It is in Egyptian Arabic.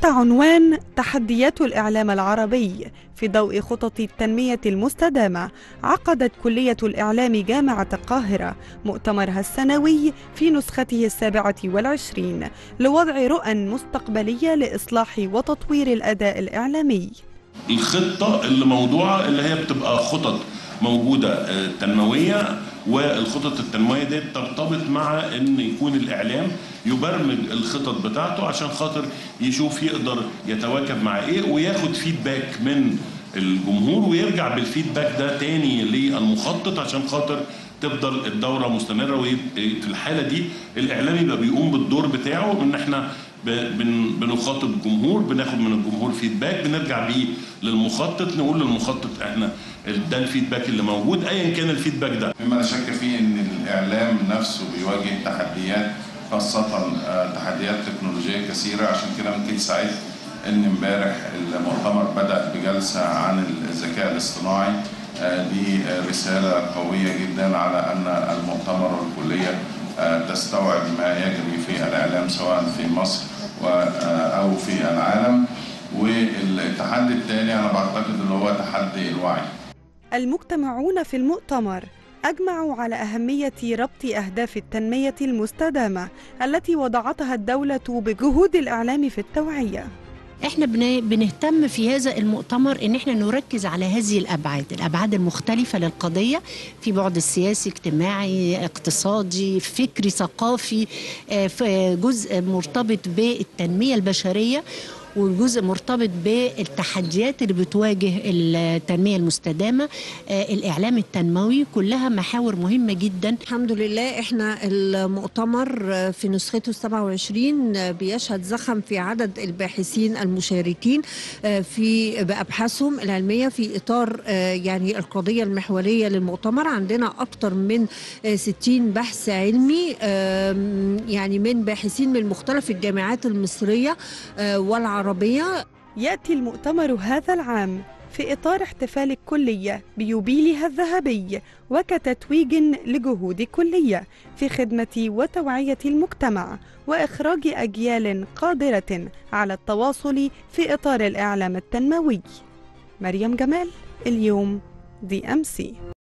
عنوان تحديات الإعلام العربي في ضوء خطط التنمية المستدامة عقدت كلية الإعلام جامعة القاهرة مؤتمرها السنوي في نسخته السابعة والعشرين لوضع رؤى مستقبلية لإصلاح وتطوير الأداء الإعلامي الخطة اللي موضوعة اللي هي بتبقى خطط موجودة آه، تنموية والخطط التنموية دي ترتبط مع ان يكون الاعلام يبرمج الخطط بتاعته عشان خاطر يشوف يقدر يتواكب مع ايه وياخد فيدباك من الجمهور ويرجع بالفيدباك ده تاني للمخطط عشان خاطر تفضل الدورة مستمرة وفي الحالة دي الإعلام يبقى بيقوم بالدور بتاعه إن إحنا ب- بن- بنخاطب الجمهور بناخد من الجمهور فيدباك بنرجع بيه للمخطط نقول للمخطط إحنا ده الفيدباك اللي موجود أيا كان الفيدباك ده مما لا شك فيه ان الاعلام نفسه بيواجه تحديات خاصة آه، تحديات تكنولوجية كثيرة عشان كده ممكن سعيد ان امبارح المؤتمر بدأ بجلسة عن الذكاء الاصطناعي آه، دي آه، رسالة قوية جدا على ان المؤتمر والكلية آه، تستوعب ما يجري في الاعلام سواء في مصر و- آه، او في العالم والتحدي الثاني انا بعتقد اللي هو تحدي الوعي المجتمعون في المؤتمر أجمعوا على أهمية ربط أهداف التنمية المستدامة التي وضعتها الدولة بجهود الإعلام في التوعية احنا بن- بنهتم في هذا المؤتمر ان احنا نركز على هذه الابعاد الابعاد المختلفه للقضيه في بعد السياسي اجتماعي اقتصادي فكري ثقافي آه، في جزء مرتبط بالتنميه البشريه وجزء مرتبط بالتحديات اللي بتواجه التنميه المستدامه آه، الاعلام التنموي كلها محاور مهمه جدا الحمد لله احنا المؤتمر في نسخته 27 بيشهد زخم في عدد الباحثين المشاركين في بابحاثهم العلميه في اطار يعني القضيه المحوريه للمؤتمر عندنا اكثر من 60 بحث علمي يعني من باحثين من مختلف الجامعات المصريه والعربيه يأتي المؤتمر هذا العام في إطار احتفال الكلية بيوبيلها الذهبي وكتتويج لجهود الكلية في خدمة وتوعية المجتمع وإخراج أجيال قادرة على التواصل في إطار الإعلام التنموي مريم جمال اليوم دي أم سي